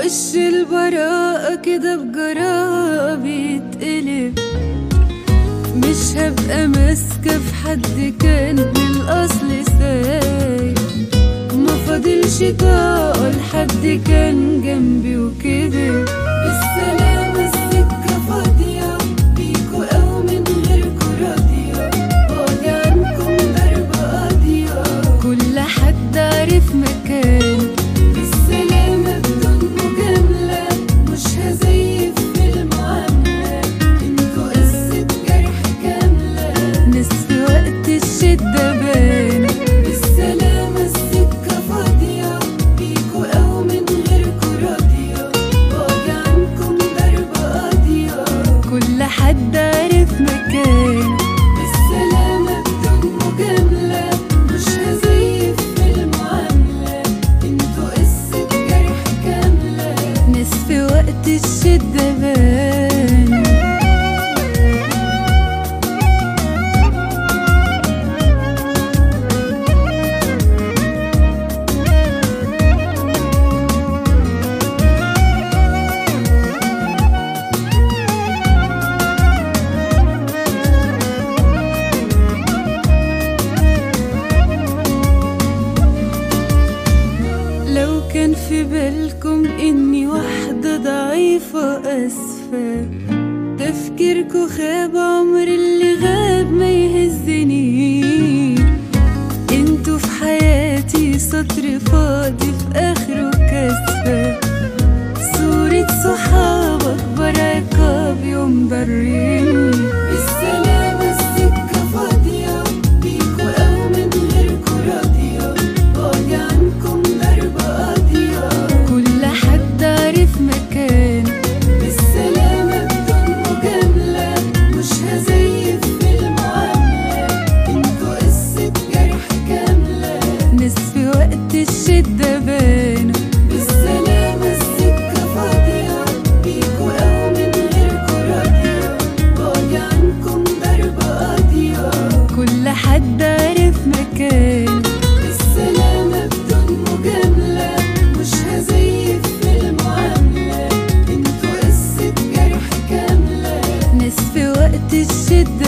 وش البراءة كده بجراءة بيتقلب مش هبقى ماسكة في حد كان من الأصل سايب ما فاضلش طاقة لحد كان جنبي وكده بالسلامة السكة فاضية بيكوا أو من غيركوا راضية بعدي عنكم ضربة قاضية كل حد عارف مكانه بالسلامة بدون مجاملة مش هزيف في المعاملة انتوا قصة جرح كاملة نصف وقت الشدة بانوا بالسلامة السكة فاضية بيكوا أو من غيركوا راضية بعدي عنكم ضربة قاضية كل حد عارف مكانه بالسلامة بدون مجاملة مش هزيف في المعاملة انتوا قصة جرح كاملة نصف وقت الشدة بانوا لو كان في بالكم اني واحدة ضعيفة اسفة تفكيركوا خاب عمر اللي غاب ما يهزني انتوا في حياتي سطر فاضي في اخره كسفة صورة صحاب اكبر عقاب يوم ضرني بالسلامة السكة فاضية بيكوا او من غيركوا راضية بعدي عنكم ضربة قاضية كل حد عارف مكانه بالسلامة بدون مجاملة مش هزيف في المعاملة انتوا قصة جرح كاملة نصف وقت الشدة بانوا بالسلامة السكة فاضية بيكوا أو من غيركوا راضية بعدي عنكم ضربة قاضية كل حد عارف مكانه بالسلامة بدون مجاملة مش هزيف في المعاملة انتوا قصة جرح كاملة نصف وقت الشدة